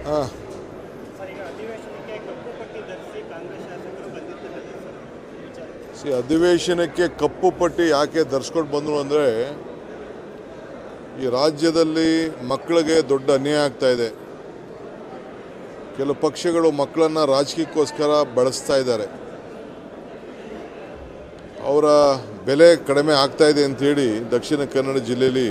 ಹಾಂ ಸರ್ ಈಗ ಅಧಿವೇಶನಕ್ಕೆ ಕಪ್ಪು ಪಟ್ಟಿ ಧರಿಸಿ ಕಾಂಗ್ರೆಸ್ ಶಾಸಕರು ಬಂದಿದ್ದಾರೆ ಸರ್ ವಿಚಾರ ಸಿ ಅಧಿವೇಶನಕ್ಕೆ ಕಪ್ಪು ಪಟ್ಟಿ ಯಾಕೆ ಧರಿಸ್ಕೊಂಡು ಬಂದರು ಅಂದರೆ ಈ ರಾಜ್ಯದಲ್ಲಿ ಮಕ್ಕಳಿಗೆ ದೊಡ್ಡ ಅನ್ಯಾಯ ಆಗ್ತಾ ಇದೆ ಕೆಲವು ಪಕ್ಷಗಳು ಮಕ್ಕಳನ್ನು ರಾಜಕೀಯಕ್ಕೋಸ್ಕರ ಬಳಸ್ತಾ ಇದ್ದಾರೆ ಅವರ ಬೆಲೆ ಕಡಿಮೆ ಆಗ್ತಾ ಇದೆ ಅಂಥೇಳಿ ದಕ್ಷಿಣ ಕನ್ನಡ ಜಿಲ್ಲೆಯಲ್ಲಿ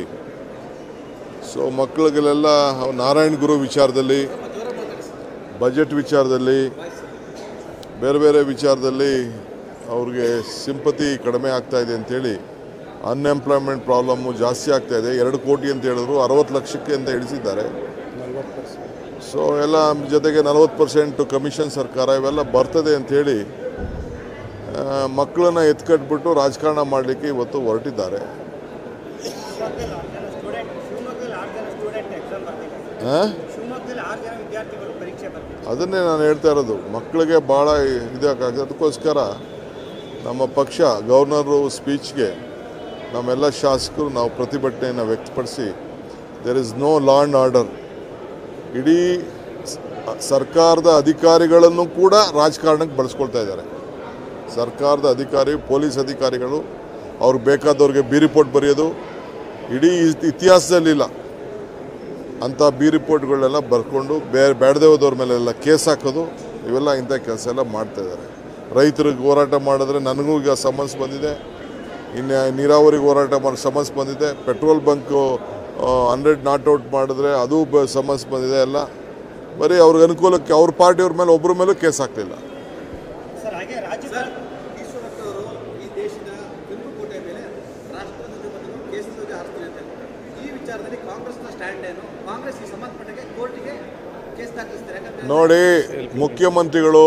ಸೊ ಮಕ್ಕಳಿಗೆಲ್ಲ ನಾರಾಯಣ ಗುರು ವಿಚಾರದಲ್ಲಿ ಬಜೆಟ್ ವಿಚಾರದಲ್ಲಿ ಬೇರೆ ಬೇರೆ ವಿಚಾರದಲ್ಲಿ ಅವ್ರಿಗೆ ಸಿಂಪತಿ ಕಡಿಮೆ ಆಗ್ತಾ ಇದೆ ಅಂತೇಳಿ ಅನ್ಎಂಪ್ಲಾಯ್ಮೆಂಟ್ ಪ್ರಾಬ್ಲಮ್ಮು ಜಾಸ್ತಿ ಆಗ್ತಾ ಇದೆ ಎರಡು ಕೋಟಿ ಅಂತ ಹೇಳಿದ್ರು ಅರವತ್ತು ಲಕ್ಷಕ್ಕೆ ಅಂತ ಇಳಿಸಿದ್ದಾರೆ ಸೊ ಎಲ್ಲ ಜೊತೆಗೆ ನಲವತ್ತು ಪರ್ಸೆಂಟ್ ಕಮಿಷನ್ ಸರ್ಕಾರ ಇವೆಲ್ಲ ಬರ್ತದೆ ಅಂಥೇಳಿ ಮಕ್ಕಳನ್ನ ಎತ್ಕಟ್ಬಿಟ್ಟು ರಾಜಕಾರಣ ಮಾಡಲಿಕ್ಕೆ ಇವತ್ತು ಹೊರಟಿದ್ದಾರೆ ಶಿವಮೊಗ್ಗದಲ್ಲಿ ಆರು ಜನ ಸ್ಟೂಡೆಂಟ್ ಶಿವಮೊಗ್ಗದಲ್ಲಿ ಆರು ಜನ ಸ್ಟೂಡೆಂಟ್ ಎಕ್ಸಾಮ್ ಬರ್ತಿದ್ದಾರೆ ಆ? ಶಿವಮೊಗ್ಗದಲ್ಲಿ ಆರು ಜನ ವಿದ್ಯಾರ್ಥಿಗಳು ಪರೀಕ್ಷೆ ಬರ್ತಿದ್ದಾರೆ ಅದನ್ನೇ ನಾನು ಹೇಳ್ತಾ ಇರೋದು ಮಕ್ಕಳಿಗೆ ಭಾಳ ಇದಾಗ್ತದೆ ಅದಕ್ಕೋಸ್ಕರ ನಮ್ಮ ಪಕ್ಷ ಗವರ್ನರು ಸ್ಪೀಚ್ಗೆ ನಮ್ಮೆಲ್ಲ ಶಾಸಕರು ನಾವು ಪ್ರತಿಭಟನೆಯನ್ನು ವ್ಯಕ್ತಪಡಿಸಿ there is no law and order ಇಡೀ ಸ- ಸರ್ಕಾರದ ಅಧಿಕಾರಿಗಳನ್ನು ಕೂಡ ರಾಜಕಾರಣಕ್ಕೆ ಬಳಸ್ಕೊಳ್ತಾ ಇದ್ದಾರೆ ಸರ್ಕಾರದ ಅಧಿಕಾರಿ ಪೊಲೀಸ್ ಅಧಿಕಾರಿಗಳು ಅವ್ರಿಗೆ ಬೇಕಾದವ್ರಿಗೆ ಬಿ ರಿಪೋರ್ಟ್ ಬರೆಯೋದು ಇಡೀ ಇತ್- ಇತಿಹಾಸದಲ್ಲಿಲ್ಲ ಅಂಥ ಬಿ ರಿಪೋರ್ಟ್ಗಳನ್ನೆಲ್ಲ ಬರ್ಕೊಂಡು ಬೇರೆ ಬೇಡದೇ ಹೋದವ್ರ ಮೇಲೆಲ್ಲ ಕೇಸ್ ಹಾಕೋದು ಇವೆಲ್ಲ ಇಂಥ ಕೆಲಸ ಎಲ್ಲ ಮಾಡ್ತಾ ಇದ್ದಾರೆ ರೈತರಿಗೆ ಹೋರಾಟ ಮಾಡಿದ್ರೆ ನನಗೂ ಈಗ ಸಮನ್ಸ್ ಬಂದಿದೆ ಇನ್ನು ನೀರಾವರಿಗೆ ಹೋರಾಟ ಮಾಡಿ ಸಮನ್ಸ್ ಬಂದಿದೆ petrol bunk hundred not out ಮಾಡಿದ್ರೆ ಅದು ಬ ಸಮನ್ಸ್ ಬಂದಿದೆ ಎಲ್ಲ ಬರೀ ಅವ್ರಿಗೆ ಅನುಕೂಲಕ್ಕೆ ಅವ್ರ ಪಾರ್ಟಿಯವ್ರ ಮೇಲೆ ಒಬ್ಬರ ಮೇಲೂ ಕೇಸ್ ಹಾಕಲಿಲ್ಲ ಸರ್ ಹಾಗೆ ರಾಜ್ಯದ ಈಶ್ವರಪ್ಪ ಅವರು ಈ ದೇಶದ ಕೆಂಪುಕೋಟೆ ಮೇಲೆ ರಾಷ್ಟ್ರಧ್ವಜ ಬದಲು ಕೇಸರಿ ಹಾರಿಸ್ತೀವಿ ಅಂತ ಹೇಳ್ತಾರೆ. ಈ ವಿಚಾರದಲ್ಲಿ ಕಾಂಗ್ರೆಸ್ನ ಸ್ಟ್ಯಾಂಡ್ ಏನು ಕಾಂಗ್ರೆಸ್ ಈ ಸಂಬಂಧಪಟ್ಟಗೆ ಕೋರ್ಟಿಗೆ ಕೇಸ್ ದಾಖಲಿಸ್ತಾರೆ ಯಾಕಂದ್ರೆ ನೋಡಿ ಮುಖ್ಯಮಂತ್ರಿಗಳು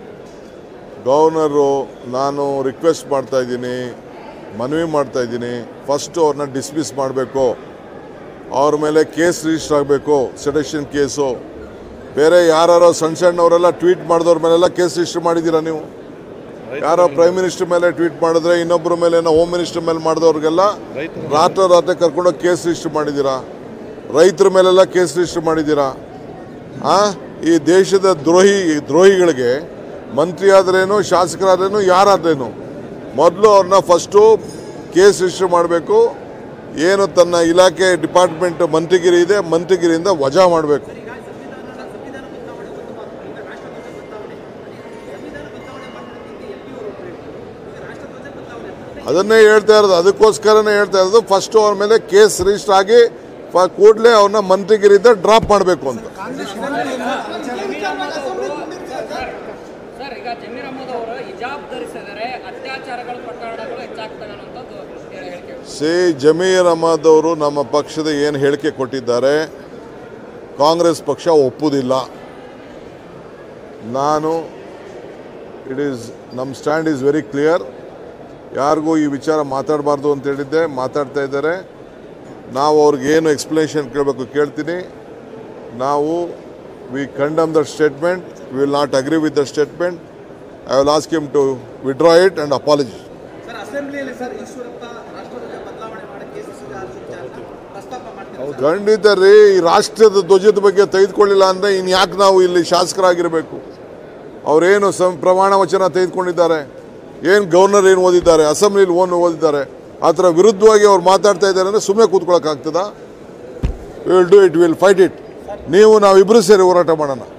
ಗವರ್ನರು ನಾನು ರಿಕ್ವೆಸ್ಟ್ ಮಾಡ್ತಾ ಇದ್ದೀನಿ ಮನವಿ ಮಾಡ್ತಾ ಇದ್ದೀನಿ ಫಸ್ಟು ಅವ್ರನ್ನ ಡಿಸ್ಮಿಸ್ ಮಾಡಬೇಕು ಅವ್ರ ಮೇಲೆ ಕೇಸ್ ರಿಜಿಸ್ಟರ್ ಆಗಬೇಕು ಸೆಡೆಕ್ಷನ್ ಕೇಸು ಬೇರೆ ಯಾರೋ ಸಣ್ಣ ಸಣ್ಣವರೆಲ್ಲ ಟ್ವೀಟ್ ಮಾಡಿದವ್ರ ಮೇಲೆಲ್ಲ ಕೇಸ್ ರಿಜಿಸ್ಟರ್ ಮಾಡಿದ್ದೀರಾ ನೀವು ಯಾರೋ ಪ್ರೈಮ್ ಮಿನಿಸ್ಟರ್ ಮೇಲೆ ಟ್ವೀಟ್ ಮಾಡಿದ್ರೆ ಇನ್ನೊಬ್ಬರ ಮೇಲೆ ಹೋಮ್ ಮಿನಿಸ್ಟರ್ ಮೇಲೆ ಮಾಡಿದವ್ರಿಗೆಲ್ಲ ರಾತ್ರಿ ರಾತ್ರಿ ಕರ್ಕೊಂಡೋಗಿ ಕೇಸ್ ರಿಜಿಸ್ಟರ್ ಮಾಡಿದ್ದೀರಾ ರೈತರ ಮೇಲೆಲ್ಲ ಕೇಸ್ ರಿಜಿಸ್ಟರ್ ಮಾಡಿದ್ದೀರಾ ಆ ಈ ದೇಶದ ದ್ರೋಹಿ ದ್ರೋಹಿಗಳಿಗೆ ಮಂತ್ರಿ ಆದ್ರೇನು ಶಾಸಕರಾದ್ರೇನು ಯಾರಾದ್ರೇನು ಮೊದಲು ಅವ್ರನ್ನ ಫಸ್ಟು ಕೇಸ್ ರಿಜಿಸ್ಟರ್ ಮಾಡಬೇಕು ಏನು ತನ್ನ ಇಲಾಖೆ ಡಿಪಾರ್ಟ್ಮೆಂಟ್ ಮಂತ್ರಿಗಿರಿ ಇದೆ ಮಂತ್ರಿಗಿರಿಯಿಂದ ವಜಾ ಮಾಡಬೇಕು ಈಗ ಸಂವಿಧಾನ ಸಂವಿಧಾನ ಬದಲಾವಣೆ ಒಂದು ಮಾತು ಈಗ ರಾಷ್ಟ್ರಧ್ವಜ ಬದಲಾವಣೆ ಸಂವಿಧಾನ ಬದಲಾವಣೆ ಮಾಡೋದಕ್ಕೆ ಎಂ ಪಿ ಅವರು ಒಬ್ಬರು ಈಗ ರಾಷ್ಟ್ರಧ್ವಜ ಬದಲಾವಣೆ ಅಂತ ಅದನ್ನೇ ಹೇಳ್ತಾ ಇರೋದು ಅದಕ್ಕೋಸ್ಕರನೇ ಹೇಳ್ತಾ ಇರೋದು ಫಸ್ಟು ಅವ್ರ ಮೇಲೆ ಕೇಸ್ ರಿಜಿಸ್ಟರ್ ಆಗಿ ಕೂಡಲೇ ಅವ್ರನ್ನ ಮಂತ್ರಿಗಿರಿಯಿಂದ ಡ್ರಾಪ್ ಮಾಡಬೇಕು ಅಂತ ಸರ್ ಈಗ ಜಮೀರ್ ಅಹಮದ್ ಅವರು ಹಿಜಾಬ್ ಧರಿಸಿದರೆ ಅತ್ಯಾಚಾರಗಳು ಪ್ರಕರಣಗಳು ಹೆಚ್ಚಾಗ್ತವೆ ಅನ್ನೋಂಥದ್ದು ಹೇಳಿಕೆ ಸಿ ಜಮೀರ್ ಅಹಮದ್ ಅವರು ನಮ್ಮ ಪಕ್ಷದ ಏನು ಹೇಳಿಕೆ ಕೊಟ್ಟಿದ್ದಾರೆ ಕಾಂಗ್ರೆಸ್ ಪಕ್ಷ ಒಪ್ಪುವುದಿಲ್ಲ ನಾನು ಇಟ್ ಈಸ್ ನಮ್ಮ ಸ್ಟ್ಯಾಂಡ್ ಈಸ್ ವೆರಿ ಕ್ಲಿಯರ್ ಯಾರಿಗೂ ಈ ವಿಚಾರ ಮಾತಾಡಬಾರ್ದು ಅಂತ ಹೇಳಿದ್ದೆ ಮಾತಾಡ್ತಾ ಇದ್ದಾರೆ ನಾವು ಅವ್ರಿಗೆ ಏನು ಎಕ್ಸ್ಪ್ಲನೇಷನ್ ಕೇಳಬೇಕು ಕೇಳ್ತೀನಿ ನಾವು we condemn the statement will not agree with the statement I will ask him to withdraw it and apology sir ಅಸೆಂಬ್ಲಿಯಲ್ಲಿ ಸರ್ ಈಶ್ವರಪ್ಪ ರಾಷ್ಟ್ರಧ್ವಜ ಬದಲಾವಣೆ ಮಾಡಿ ಕೇಸರಿ ಹಾರಿಸೋ ವಿಚಾರನ ಪ್ರಸ್ತಾಪ ಮಾಡ್ತಾರೆ ಖಂಡಿತ ರೀ ಈ ರಾಷ್ಟ್ರದ ಧ್ವಜದ ಬಗ್ಗೆ ತೆಗೆದುಕೊಳ್ಳಿಲ್ಲ ಅಂದರೆ ಇನ್ನು ಯಾಕೆ ನಾವು ಇಲ್ಲಿ ಶಾಸಕರಾಗಿರಬೇಕು ಅವರೇನು ಸಂ ಪ್ರಮಾಣ ವಚನ ತೆಗೆದುಕೊಂಡಿದ್ದಾರೆ ಏನು ಗವರ್ನರ್ ಏನು ಓದಿದ್ದಾರೆ ಅಸೆಂಬ್ಲಿಲಿ ಓನ್ ಓದಿದ್ದಾರೆ ಆ ಥರ ವಿರುದ್ಧವಾಗಿ ಅವ್ರು ಮಾತಾಡ್ತಾ ಇದ್ದಾರೆ ಅಂದರೆ ಸುಮ್ಮನೆ ಕೂತ್ಕೊಳ್ಳೋಕ್ಕಾಗ್ತದಾ will do it will fight it ನೀವು ನಾವಿಬ್ಬರು ಸೇರಿ ಹೋರಾಟ ಮಾಡೋಣ